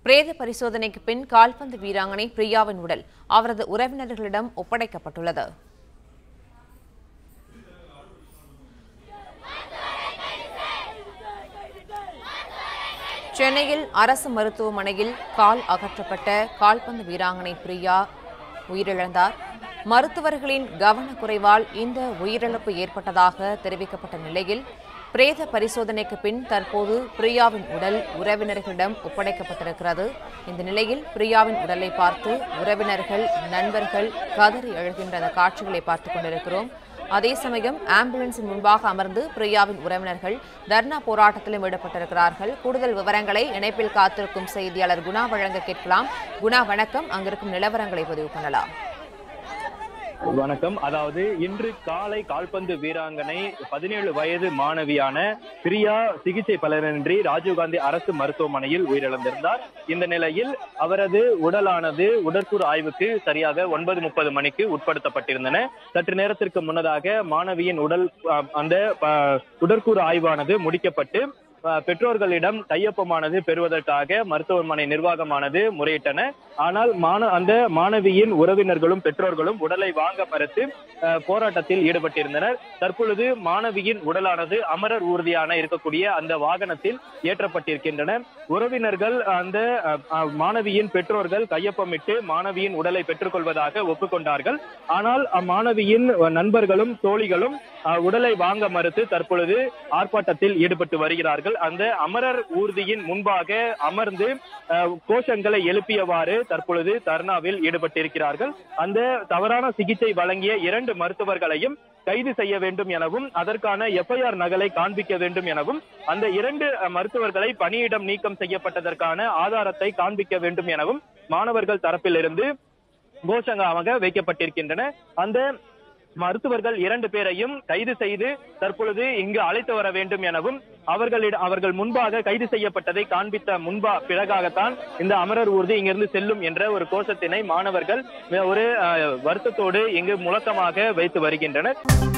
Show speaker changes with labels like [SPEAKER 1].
[SPEAKER 1] பிரேத பரிசோதனைக்கு பின் கால்பந்து வீராங்கனை பிரியாவின் உடல் அவரது உறவினர்களிடம் ஒப்படைக்கப்பட்டுள்ளது சென்னையில் அரசு மருத்துவமனையில் கால் அகற்றப்பட்ட கால்பந்து வீராங்கனை பிரியா உயிரிழந்தார் மருத்துவர்களின் கவனக்குறைவால் இந்த உயிரிழப்பு ஏற்பட்டதாக தெரிவிக்கப்பட்ட நிலையில் பிரேத பரிசோதனைக்கு பின் தற்போது பிரியாவின் உடல் உறவினர்களிடம் ஒப்படைக்கப்பட்டிருக்கிறது இந்த நிலையில் பிரியாவின் உடலை பார்த்து உறவினர்கள் நண்பர்கள் கதறி எழுகின்ற அந்த காட்சிகளை பார்த்துக் கொண்டிருக்கிறோம் அதே சமயம் ஆம்புலன்ஸின் முன்பாக அமர்ந்து பிரியாவின் உறவினர்கள் தர்ணா போராட்டத்திலும் ஈடுபட்டிருக்கிறார்கள் கூடுதல் விவரங்களை இணைப்பில் காத்திருக்கும் செய்தியாளர் குணா வழங்க கேட்கலாம் குணா வணக்கம் அங்கிருக்கும் நிலவரங்களை பதிவு பண்ணலாம்
[SPEAKER 2] வணக்கம் அதாவது இன்று காலை கால்பந்து வீராங்கனை பதினேழு வயது மாணவியான பிரியா சிகிச்சை பலனின்றி ராஜீவ்காந்தி அரசு மருத்துவமனையில் உயிரிழந்திருந்தார் இந்த நிலையில் அவரது உடலானது உடற்கூறு ஆய்வுக்கு சரியாக ஒன்பது முப்பது மணிக்கு உட்படுத்தப்பட்டிருந்தன சற்று நேரத்திற்கு முன்னதாக மாணவியின் உடல் அஹ், அந்த அஹ், உடற்கூறு ஆய்வானது முடிக்கப்பட்டு அஹ், பெற்றோர்களிடம் கையொப்பமானது பெறுவதற்காக மருத்துவமனை நிர்வாகமானது முறையிட்டன ஆனால் மாண அந்த மாணவியின் உறவினர்களும் பெற்றோர்களும் உடலை வாங்க மறுத்து அஹ், போராட்டத்தில் ஈடுபட்டிருந்தனர் தற்பொழுது மாணவியின் உடலானது அமரர் ஊர்தியான இருக்கக்கூடிய அந்த வாகனத்தில் ஏற்றப்பட்டிருக்கின்றன உறவினர்கள் அந்த அஹ், அஹ், மாணவியின் பெற்றோர்கள் கையொப்பமிட்டு மாணவியின் உடலை பெற்றுக்கொள்வதாக ஒப்புக்கொண்டார்கள் ஆனால் அம்மாணவியின் நண்பர்களும் தோழிகளும் அஹ், உடலை வாங்க மறுத்து தற்பொழுது ஆர்ப்பாட்டத்தில் ஈடுபட்டு வருகிறார்கள் அந்த அமரர் ஊர்தியின் முன்பாக அமர்ந்து அஹ், கோஷங்களை எழுப்பியவாறு தற்பொழுது தர்ணாவில் ஈடுபட்டிருக்கிறார்கள் அந்த தவறான சிகிச்சை வழங்கிய இரண்டு மருத்துவர்களையும் கைது செய்ய வேண்டும் எனவும் அதற்கான எஃப்ஐஆர் நகலை காண்பிக்க வேண்டும் எனவும் அந்த இரண்டு அஹ், மருத்துவர்களை பணியிடம் நீக்கம் செய்யப்பட்டதற்கான ஆதாரத்தை காண்பிக்க வேண்டும் எனவும் மாணவர்கள் தரப்பிலிருந்து கோஷங்களாக வைக்கப்பட்டிருக்கின்றன அந்த மருத்துவர்கள் இரண்டு பேரையும் கைது செய்து தற்பொழுது இங்கு அழைத்து வர வேண்டும் எனவும் அவர்களிடம் அவர்கள் முன்பாக கைது செய்யப்பட்டதை காண்பித்த முன்பா பிறகாகத்தான் இந்த அமரர் ஊர்தி இங்கிருந்து செல்லும் என்ற ஒரு கோஷத்தினை மாணவர்கள் ஒரு அஹ், வருத்தத்தோடு இங்கு முழக்கமாக வைத்து வருகின்றனர்